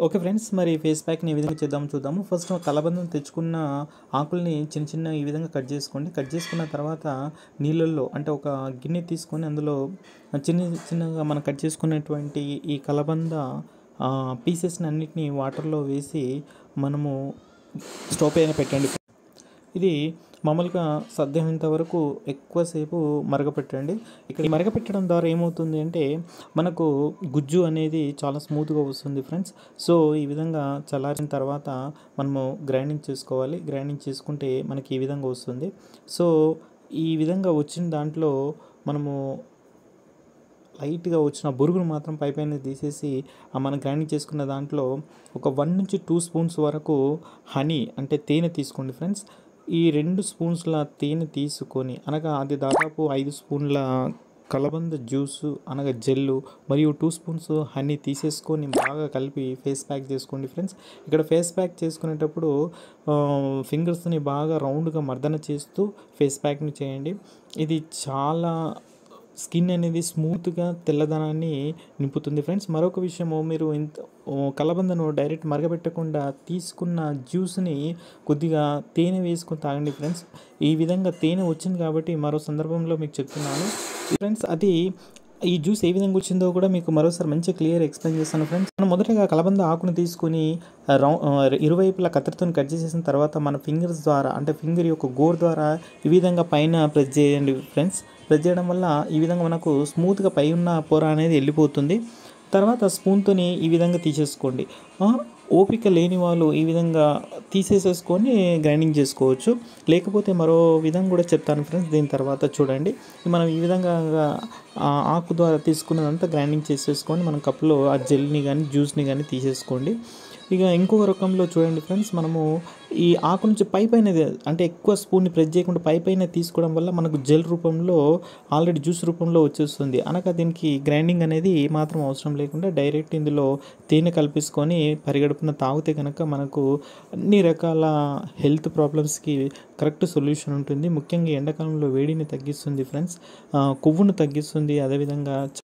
okay friends మరి face ప్యాక్ని ఏ విధంగా చేద్దామో చూద్దాము ఫస్ట్ కలబందం తెచ్చుకున్న ఆకుల్ని చిన్న చిన్న ఈ విధంగా కట్ చేసుకోండి కట్ చేసుకున్న తర్వాత నీళ్ళల్లో అంటే ఒక గిన్నె తీసుకొని అందులో చిన్న చిన్నగా మనం కట్ చేసుకున్నటువంటి ఈ కలబంద పీసెస్ని అన్నిటిని వాటర్లో వేసి మనము స్టవ్ పైన పెట్టండి ఇది మామూలుగా సాధ్యమైనంత వరకు ఎక్కువసేపు మరగపెట్టండి ఇక్కడ ఈ మరగపెట్టడం ద్వారా ఏమవుతుంది అంటే మనకు గుజ్జు అనేది చాలా స్మూత్గా వస్తుంది ఫ్రెండ్స్ సో ఈ విధంగా చల్లారిన తర్వాత మనము గ్రైండింగ్ చేసుకోవాలి గ్రైండింగ్ చేసుకుంటే మనకి ఈ విధంగా వస్తుంది సో ఈ విధంగా వచ్చిన దాంట్లో మనము లైట్గా వచ్చిన బురుగును మాత్రం పై పైన తీసేసి ఆ మనం గ్రైండింగ్ చేసుకున్న దాంట్లో ఒక వన్ నుంచి టూ స్పూన్స్ వరకు హనీ అంటే తేనె తీసుకోండి ఫ్రెండ్స్ ఈ రెండు స్పూన్స్ల తేనె తీసుకొని అనగా అది దాదాపు ఐదు స్పూన్ల కలబంద జ్యూసు అనగా జెల్లు మరియు టూ స్పూన్స్ హనీ తీసేసుకొని బాగా కలిపి ఫేస్ ప్యాక్ చేసుకోండి ఫ్రెండ్స్ ఇక్కడ ఫేస్ ప్యాక్ చేసుకునేటప్పుడు ఫింగర్స్ని బాగా రౌండ్గా మర్దన చేస్తూ ఫేస్ ప్యాక్ని చేయండి ఇది చాలా స్కిన్ అనేది స్మూత్గా తెల్లదనాన్ని నింపుతుంది ఫ్రెండ్స్ మరొక విషయము మీరు ఇంత కలబందను డైరెక్ట్ మరగబెట్టకుండా తీసుకున్న జ్యూస్ని కొద్దిగా తేనె వేసుకొని తాగండి ఫ్రెండ్స్ ఈ విధంగా తేనె వచ్చింది కాబట్టి మరో సందర్భంలో మీకు చెప్తున్నాను ఫ్రెండ్స్ అది ఈ జ్యూస్ ఏ విధంగా వచ్చిందో కూడా మీకు మరోసారి మంచి క్లియర్ ఎక్స్ప్లెయిన్ చేస్తాను ఫ్రెండ్స్ మనం మొదటగా కలబంద ఆకును తీసుకొని రౌ ఇరువైపులా కత్తెరతో కట్ చేసేసిన తర్వాత మన ఫింగర్స్ ద్వారా అంటే ఫింగర్ యొక్క గోర్ ద్వారా ఈ విధంగా పైన ప్రెస్ చేయండి ఫ్రెండ్స్ ప్రెస్ చేయడం వల్ల ఈ విధంగా మనకు స్మూత్గా పై ఉన్న పొర అనేది వెళ్ళిపోతుంది తర్వాత స్పూన్తోని ఈ విధంగా తీసేసుకోండి ఓపిక లేని వాళ్ళు ఈ విధంగా తీసేసేసుకొని గ్రైండింగ్ చేసుకోవచ్చు లేకపోతే మరో విధంగా కూడా చెప్తాను ఫ్రెండ్స్ దీని తర్వాత చూడండి మనం ఈ విధంగా ఆకు ద్వారా తీసుకున్నదంతా గ్రైండింగ్ చేసేసుకొని మనం కప్పులో ఆ జెల్ని కానీ జ్యూస్ని కానీ తీసేసుకోండి ఇక ఇంకొక రకంలో చూడండి ఫ్రెండ్స్ మనము ఈ ఆకు నుంచి పై పైన అంటే ఎక్కువ స్పూన్ని ప్రెస్ చేయకుండా పై పైన తీసుకోవడం వల్ల మనకు జెల్ రూపంలో ఆల్రెడీ జ్యూస్ రూపంలో వచ్చేస్తుంది అనగా దీనికి గ్రైండింగ్ అనేది మాత్రం అవసరం లేకుండా డైరెక్ట్ ఇందులో తేనె కల్పించుకొని పరిగడుపున తాగితే కనుక మనకు అన్ని రకాల హెల్త్ ప్రాబ్లమ్స్కి కరెక్ట్ సొల్యూషన్ ఉంటుంది ముఖ్యంగా ఎండాకాలంలో వేడిని తగ్గిస్తుంది ఫ్రెండ్స్ కొవ్వును తగ్గిస్తుంది అదేవిధంగా